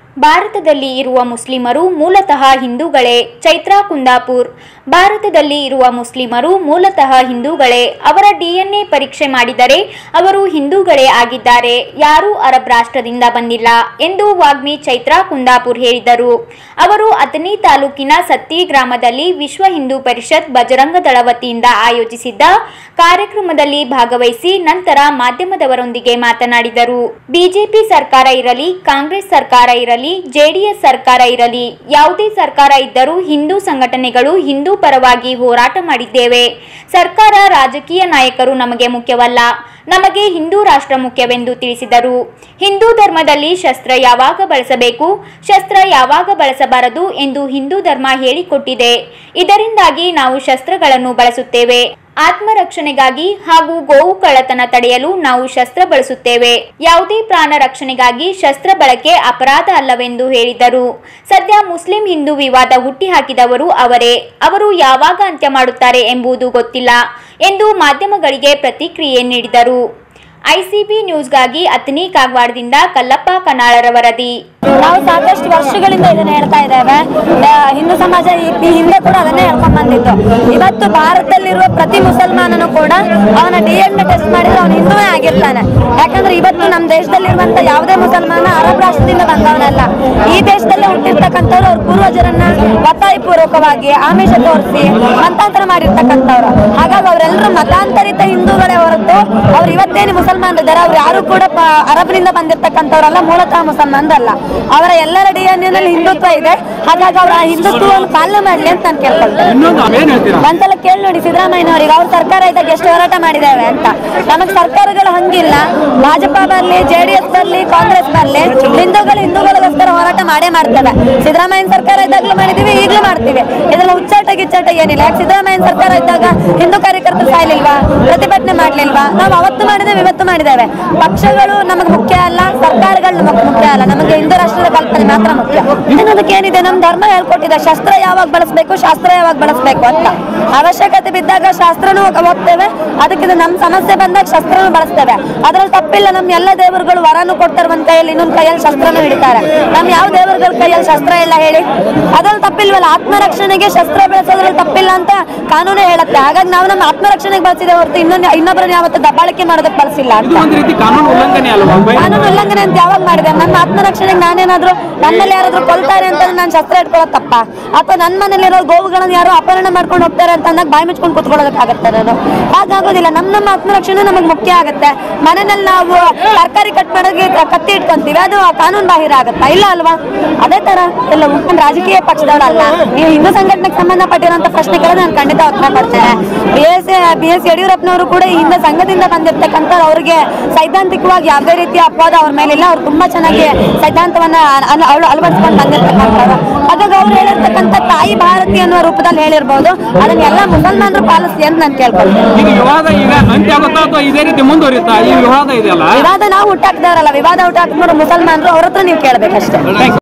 ಭಾರತದಲ್ಲಿ ಇರುವ ಮುಸ್ಲಿಮರು ಮೂಲತಃ ಹಿಂದೂಗಳೇ ಚೈತ್ರಾ ಕುಂದಾಪುರ್ ಭಾರತದಲ್ಲಿ ಇರುವ ಮುಸ್ಲಿಮರು ಮೂಲತಃ ಹಿಂದೂಗಳೇ ಅವರ ಡಿಎನ್ಎ ಪರೀಕ್ಷೆ ಮಾಡಿದರೆ ಅವರು ಹಿಂದೂಗಳೇ ಆಗಿದ್ದಾರೆ ಯಾರೂ ಅರಬ್ ರಾಷ್ಟ್ರದಿಂದ ಬಂದಿಲ್ಲ ಎಂದು ವಾಗ್ಮಿ ಚೈತ್ರಾ ಕುಂದಾಪುರ್ ಹೇಳಿದರು ಅವರು ಅಥಣಿ ತಾಲೂಕಿನ ಸತ್ತಿ ಗ್ರಾಮದಲ್ಲಿ ವಿಶ್ವ ಹಿಂದೂ ಪರಿಷತ್ ಬಜರಂಗ ದಳ ವತಿಯಿಂದ ಆಯೋಜಿಸಿದ್ದ ಕಾರ್ಯಕ್ರಮದಲ್ಲಿ ಭಾಗವಹಿಸಿ ನಂತರ ಮಾಧ್ಯಮದವರೊಂದಿಗೆ ಮಾತನಾಡಿದರು ಬಿಜೆಪಿ ಸರ್ಕಾರ ಇರಲಿ ಕಾಂಗ್ರೆಸ್ ಸರ್ಕಾರ ಇರಲಿ ಜೆಡಿಎಸ್ ಸರ್ಕಾರ ಇರಲಿ ಯಾವುದೇ ಸರ್ಕಾರ ಇದ್ದರೂ ಹಿಂದೂ ಸಂಘಟನೆಗಳು ಹಿಂದೂ ಪರವಾಗಿ ಹೋರಾಟ ಮಾಡಿದ್ದೇವೆ ಸರ್ಕಾರ ರಾಜಕೀಯ ನಾಯಕರು ನಮಗೆ ಮುಖ್ಯವಲ್ಲ ನಮಗೆ ಹಿಂದೂ ರಾಷ್ಟ್ರ ಮುಖ್ಯವೆಂದು ತಿಳಿಸಿದರು ಹಿಂದೂ ಧರ್ಮದಲ್ಲಿ ಶಸ್ತ್ರ ಯಾವಾಗ ಬಳಸಬೇಕು ಶಸ್ತ್ರ ಯಾವಾಗ ಬಳಸಬಾರದು ಎಂದು ಹಿಂದೂ ಧರ್ಮ ಹೇಳಿಕೊಟ್ಟಿದೆ ಇದರಿಂದಾಗಿ ನಾವು ಶಸ್ತ್ರಗಳನ್ನು ಬಳಸುತ್ತೇವೆ ಆತ್ಮರಕ್ಷಣೆಗಾಗಿ ಹಾಗೂ ಗೋವು ಕಳ್ಳತನ ತಡೆಯಲು ನಾವು ಶಸ್ತ್ರ ಬಳಸುತ್ತೇವೆ ಯಾವುದೇ ಪ್ರಾಣ ರಕ್ಷಣೆಗಾಗಿ ಶಸ್ತ್ರ ಬಳಕೆ ಅಪರಾಧ ಅಲ್ಲವೆಂದು ಹೇಳಿದರು ಸದ್ಯ ಮುಸ್ಲಿಂ ಹಿಂದೂ ವಿವಾದ ಹುಟ್ಟಿಹಾಕಿದವರು ಅವರೇ ಅವರು ಯಾವಾಗ ಅಂತ್ಯ ಮಾಡುತ್ತಾರೆ ಎಂಬುದು ಗೊತ್ತಿಲ್ಲ ಎಂದು ಮಾಧ್ಯಮಗಳಿಗೆ ಪ್ರತಿಕ್ರಿಯೆ ನೀಡಿದರು ಐಸಿಬಿ ನ್ಯೂಸ್ಗಾಗಿ ಅತ್ನಿ ಕಾಗವಾಡದಿಂದ ಕಲ್ಲಪ್ಪ ಕನಾಳರ ವರದಿ ನಾವು ಸಾಕಷ್ಟು ವರ್ಷಗಳಿಂದ ಇದನ್ನ ಹೇಳ್ತಾ ಇದ್ದೇವೆ ಆ, ಹಿಂದೂ ಸಮಾಜ ಈ ಈ ಹಿಂದೆ ಕೂಡ ಅದನ್ನೇ ಹೇಳ್ಕೊಂಡ್ ಬಂದಿತ್ತು ಇವತ್ತು ಭಾರತದಲ್ಲಿರುವ ಪ್ರತಿ ಮುಸಲ್ಮಾನನು ಕೂಡ ಅವನ ಡಿ ಎನ್ ಟೆಸ್ಟ್ ಮಾಡಿದ್ರೆ ಅವನು ಹಿಂದೂವೇ ಆಗಿರ್ತಾನೆ ಯಾಕಂದ್ರೆ ಇವತ್ತು ನಮ್ಮ ದೇಶದಲ್ಲಿರುವಂತ ಯಾವುದೇ ಮುಸಲ್ಮಾನ ಅರಬ್ ರಾಷ್ಟ್ರದಿಂದ ಬಂದವನಲ್ಲ ಈ ದೇಶದಲ್ಲೇ ಹುಟ್ಟಿರ್ತಕ್ಕಂಥವ್ರು ಅವ್ರ ಪೂರ್ವಜರನ್ನ ಒತ್ತಾಯಪೂರ್ವಕವಾಗಿ ಆಮಿಷ ತೋರಿಸಿ ಮತಾಂತರ ಮಾಡಿರ್ತಕ್ಕಂಥವ್ರು ಹಾಗಾಗಿ ಅವರೆಲ್ಲರೂ ಮತಾಂತರಿತ ಹಿಂದೂಗಳೇ ಹೊರತು ಅವ್ರು ಇವತ್ತೇನು ಮುಸಲ್ಮಾನರಿದ್ದಾರೆ ಅವ್ರು ಯಾರು ಕೂಡ ಪ- ಅರಬ್ನಿಂದ ಬಂದಿರ್ತಕ್ಕಂಥವ್ರಲ್ಲ ಮೂಲತಃ ಮುಸಲ್ಮಾನರಲ್ಲ ಅವರ ಎಲ್ಲರ ಡಿ ಎನ್ ನಲ್ಲಿ ಹಿಂದುತ್ವ ಇದೆ ಹಾಗಾಗಿ ಅವರ ಹಿಂದುತ್ವವನ್ನು ಪಾಲನೆ ಮಾಡ್ಲಿ ಅಂತ ನಾನು ಕೇಳ್ಕೊಳ್ತೇನೆ ಇನ್ನೊಂದು ಏನ್ ಹೇಳ್ತೀರಾ ಒಂದ್ಸಲ ಕೇಳಿ ನೋಡಿ ಸಿದ್ದರಾಮಯ್ಯನವರಿಗೆ ಅವ್ರ ಸರ್ಕಾರ ಇದ್ದಾಗ ಎಷ್ಟು ಹೋರಾಟ ಮಾಡಿದ್ದೇವೆ ಅಂತ ನಮಗೆ ಸರ್ಕಾರಗಳು ಹಂಗಿಲ್ಲ ಭಾಜಪಾ ಬರ್ಲಿ ಜೆಡಿಎಸ್ ಬರ್ಲಿ ಕಾಂಗ್ರೆಸ್ ಬರ್ಲಿ ಹಿಂದೂಗಳು ಹಿಂದೂಗಳಿಗೋಸ್ಕರ ಹೋರಾಟ ಮಾಡೇ ಮಾಡ್ತೇವೆ ಸಿದ್ದರಾಮಯ್ಯನ ಸರ್ಕಾರ ಇದ್ದಾಗಲೂ ಮಾಡಿದೀವಿ ಈಗಲೂ ಮಾಡ್ತೀವಿ ಇದ್ರಲ್ಲಿ ಹುಚ್ಚಾಟ ಗಿಚ್ಚಾಟ ಏನಿಲ್ಲ ಯಾಕೆ ಸಿದ್ದರಾಮಯ್ಯನ ಸರ್ಕಾರ ಇದ್ದಾಗ ಹಿಂದೂ ಕಾರ್ಯಕರ್ತರು ಸಾಯ್ಲಿಲ್ವಾ ಪ್ರತಿಭಟನೆ ಮಾಡ್ಲಿಲ್ವಾ ನಾವು ಅವತ್ತು ಮಾಡಿದ್ದೇವೆ ಇವತ್ತು ಮಾಡಿದ್ದೇವೆ ಪಕ್ಷಗಳು ನಮಗೆ ಮುಖ್ಯ ಅಲ್ಲ ಸರ್ಕಾರಗಳು ನಮಗೆ ಮುಖ್ಯ ಅಲ್ಲ ನಮಗೆ ಹಿಂದೂ ರಾಷ್ಟ್ರದ ಕಲ್ಪನೆ ಮಾತ್ರ ಮುಖ್ಯ ಇನ್ನೊಂದಕ್ಕೆ ಏನಿದೆ ನಮ್ಮ ಧರ್ಮ ಹೇಳ್ಕೊಟ್ಟಿದೆ ಶಸ್ತ್ರ ಯಾವಾಗ ಬಳಸಬೇಕು ಶಾಸ್ತ್ರ ಯಾವಾಗ ಬಳಸಬೇಕು ಅಂತ ಅವಶ್ಯಕತೆ ಬಿದ್ದಾಗ ಶಾಸ್ತ್ರನೂ ಹೋಗ್ತೇವೆ ಅದಕ್ಕೆ ನಮ್ಮ ಸಮಸ್ಯೆ ಬಂದಾಗ ಶಸ್ತ್ರನೂ ಬಳಸ್ತೇವೆ ಅದ್ರಲ್ಲಿ ತಪ್ಪಿಲ್ಲ ನಮ್ಮ ಎಲ್ಲ ದೇವರುಗಳು ವರನು ಕೊಡ್ತಾರೆ ಒಂದ್ ಕೈಯಲ್ಲಿ ಇನ್ನೊಂದ್ ಕೈಯಲ್ಲಿ ಶಸ್ತ್ರನೂ ಹಿಡಿತಾರೆ ನಮ್ ಯಾವ ದೇವರುಗಳ ಕೈಯಲ್ಲಿ ಶಸ್ತ್ರ ಇಲ್ಲ ಹೇಳಿ ಅದ್ರಲ್ಲಿ ತಪ್ಪಿಲ್ವಲ್ಲ ಆತ್ಮರಕ್ಷಣೆಗೆ ಶಸ್ತ್ರ ಬಳಸೋದ್ರಲ್ಲಿ ತಪ್ಪಿಲ್ಲ ಅಂತ ಕಾನೂನೇ ಹೇಳುತ್ತೆ ಹಾಗಾಗಿ ನಾವು ನಮ್ಮ ಆತ್ಮರಕ್ಷಣೆಗೆ ಬಳಸಿದೆ ಹೊರತು ಇನ್ನೊಂದು ಇನ್ನೊಬ್ಬರನ್ನ ಯಾವತ್ತು ದಬ್ಬಾಳಿಕೆ ಮಾಡೋದಕ್ಕೆ ಬಳಸಿಲ್ಲ ಇದು ಅಂತ ಒಂದು ರೀತಿ ಕಾನೂನು ಉಲ್ಲಂಘನೆ ಅಲ್ವಾ ಬೈ- ಕಾನೂನು ಉಲ್ಲಂಘನೆ ಅಂತ ಯಾವಾಗ ಮಾಡಿದೆ ನನ್ನ ಆತ್ಮರಕ್ಷಣೆಗೆ ನಾನೇನಾದ್ರೂ ನನ್ನಲ್ಲಿ ಯಾರಾದ್ರೂ ಕೊಲ್ತಾರೆ ಅಂತ ನಾನು ಶಸ್ತ್ರ ಇಟ್ಕೊಳ್ಳೋದು ತಪ್ಪ ಅಥವಾ ನನ್ನ ಮನೇಲಿರೋ ಗೋವುಗಳನ್ನ ಯಾರೋ ಅಪಹರಣ ಮಾಡ್ಕೊಂಡು ಹೋಗ್ತಾರೆ ಅಂತ ಅಂದಾಗ ಬಾಯಿ ಮುಚ್ಕೊಂಡು ಕುತ್ಕೊಳ್ಳೋದಕ್ಕಾಗತ್ತೆ ನಾನು ಹಾಗಾಗೋದಿಲ್ಲ ನಮ್ಮ ನಮ್ಮ ಆತ್ಮರಕ್ಷಣೆ ನಮಗೆ ಮುಖ್ಯ ಆಗುತ್ತೆ ಮನೆಯಲ್ಲಿ ನಾವು ತರಕಾರಿ ಕಟ್ ಮಾಡೋಕೆ ಕತ್ತಿ ಇಟ್ಕೊಂತೀವಿ ಅದು ಕಾನೂನು ಬಾಹಿರ ಆಗುತ್ತಾ ಇಲ್ಲ ಅಲ್ವಾ ಅದೇ ತರ ಎಲ್ಲ ನಾನು ರಾಜಕೀಯ ಪಕ್ಷದವಳಲ್ಲ ನೀವು ಹಿಂದೂ ಸಂಘಟನೆಗೆ ಸಂಬಂಧಪಟ್ಟಿರುವಂತ ಪ್ರಶ್ನೆಗಳು ನಾನು ಖಂಡಿತ ಉತ್ತರ ಕೊಡ್ತೇನೆ ಬಿ ಎಸ್ ಬಿ ಎಸ್ ಯಡಿಯೂರಪ್ಪನವರು ಕೂಡ ಈ ಹಿಂದೆ ಸಂಘದಿಂದ ಬಂದಿರ್ತಕ್ಕಂಥ ಅವರಿಗೆ ಸೈದ್ಧಾಂತಿಕವಾಗಿ ಯಾವುದೇ ರೀತಿಯ ಅಪವಾದ ಅವ್ರ ಮೇಲೆ ಇಲ್ಲ ಅವ್ರು ತುಂಬಾ ಚೆನ್ನಾಗಿ ಸೈದ್ಧಾಂತವನ್ನ ಅಳ- ಅಳ- ಅಳವಡಿಸ್ಕೊಂಡು ಬಂದಿರ್ತಕ್ಕಂಥವ್ರು ಹಾಗಾಗಿ ಅವ್ರು ಹೇಳಿರ್ತಕ್ಕಂಥ ತಾಯಿ ಭಾರತಿ ಅನ್ನುವ ರೂಪದಲ್ಲಿ ಹೇಳಿರ್ಬೋದು ಅದನ್ನ ಎಲ್ಲ ಮುಸಲ್ಮಾನರು ಪಾಲಿಸಿ ಅಂತ ನಾನು ಕೇಳ್ಕೊಳ್ತೇನೆ ಈಗ ವಿವಾದ ಈಗ ಅಂತ್ಯ ಆಗುತ್ತಾ ಅಥವಾ ಇದೇ ರೀತಿ ಮುಂದುವರಿಯುತ್ತಾ ಈ ವಿವಾದ ಇದೆಯಲ್ಲ ವಿವಾದ ನಾವು ಹುಟ್ಟಾಕ್ದವರಲ್ಲ ವಿವಾದ ಹುಟ್ಟಾಕ್ದವರು ಮುಸಲ್ಮಾನರು ಅವ್ರ ಹತ್ರ ನೀವು ಕೇಳ್ಬೇಕಷ್ಟೇ Thanks.